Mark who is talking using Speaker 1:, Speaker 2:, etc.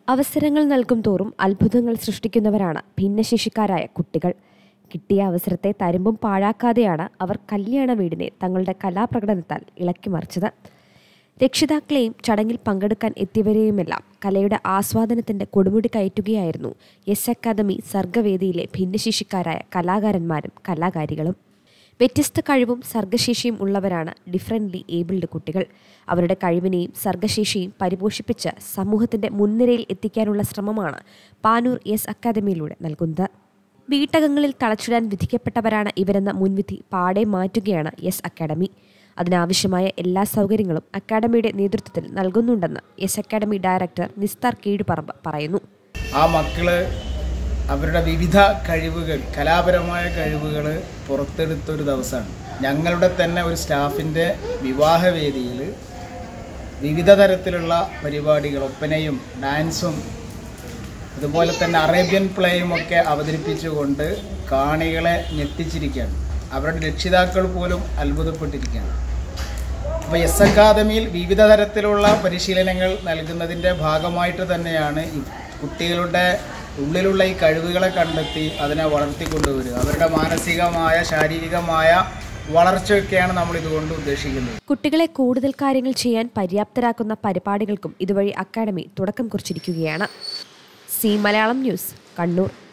Speaker 1: അവസരങ്ങൾ നൽകും തോറും അത്ഭുതങ്ങൾ സൃഷ്ടിക്കുന്നവരാണ് ഭിന്നശേഷിക്കാരായ കുട്ടികൾ കിട്ടിയ അവസരത്തെ തരുമ്പും പാഴാക്കാതെയാണ് അവർ കല്യാണ വീടിനെ തങ്ങളുടെ കലാപ്രകടനത്താൽ ഇളക്കിമറിച്ചത് രക്ഷിതാക്കളെയും ചടങ്ങിൽ പങ്കെടുക്കാൻ എത്തിയവരെയുമെല്ലാം കലയുടെ ആസ്വാദനത്തിന്റെ കൊടുമുടി കയറ്റുകയായിരുന്നു എസ് അക്കാദമി സർഗവേദിയിലെ ഭിന്നശേഷിക്കാരായ കലാകാരന്മാരും കലാകാരികളും വ്യത്യസ്ത കഴിവും സർഗശേഷിയും ഉള്ളവരാണ് ഡിഫറൻ്റ്ലി ഏബിൾഡ് കുട്ടികൾ അവരുടെ കഴിവിനെയും സർഗശേഷിയും പരിപോഷിപ്പിച്ച് സമൂഹത്തിന്റെ മുൻനിരയിൽ എത്തിക്കാനുള്ള ശ്രമമാണ് പാനൂർ എസ് അക്കാദമിയിലൂടെ നൽകുന്നത് വീട്ടകങ്ങളിൽ തളച്ചിടാൻ വിധിക്കപ്പെട്ടവരാണ് ഇവരെന്ന മുൻവിധി പാടെ മാറ്റുകയാണ് എസ് അക്കാദമി അതിനാവശ്യമായ എല്ലാ സൗകര്യങ്ങളും അക്കാദമിയുടെ നേതൃത്വത്തിൽ നൽകുന്നുണ്ടെന്ന് S academy director Nisthar Keezhuparamba പറയുന്നു
Speaker 2: ആ മക്കള് അവരുടെ വിവിധ കഴിവുകൾ കലാപരമായ കഴിവുകൾ പുറത്തെടുത്തൊരു ദിവസമാണ് ഞങ്ങളുടെ തന്നെ ഒരു സ്റ്റാഫിൻ്റെ വിവാഹവേദിയിൽ വിവിധ തരത്തിലുള്ള പരിപാടികൾ ഒപ്പനയും ഡാൻസും അതുപോലെ തന്നെ അറേബ്യൻ പ്ലേയും ഒക്കെ അവതരിപ്പിച്ചുകൊണ്ട് കാണികളെ ഞെട്ടിച്ചിരിക്കുകയാണ് അവരുടെ രക്ഷിതാക്കൾ പോലും അത്ഭുതപ്പെട്ടിരിക്കുകയാണ് അപ്പോൾ എസ് അക്കാദമിയിൽ വിവിധ തരത്തിലുള്ള പരിശീലനങ്ങൾ നൽകുന്നതിൻ്റെ ഭാഗമായിട്ട് തന്നെയാണ് ഈ കുട്ടികളുടെ ഉള്ളിലുള്ള ഈ കഴിവുകളെ കണ്ടെത്തി അതിനെ വളർത്തിക്കൊണ്ടുവരിക അവരുടെ മാനസികമായ ശാരീരികമായ വളർച്ചയൊക്കെയാണ് നമ്മൾ ഇതുകൊണ്ട് ഉദ്ദേശിക്കുന്നത്
Speaker 1: കുട്ടികളെ കൂടുതൽ കാര്യങ്ങൾ ചെയ്യാൻ പര്യാപ്തരാക്കുന്ന പരിപാടികൾക്കും ഇതുവഴി അക്കാദമി തുടക്കം കുറിച്ചിരിക്കുകയാണ് സി മലയാളം ന്യൂസ് കണ്ണൂർ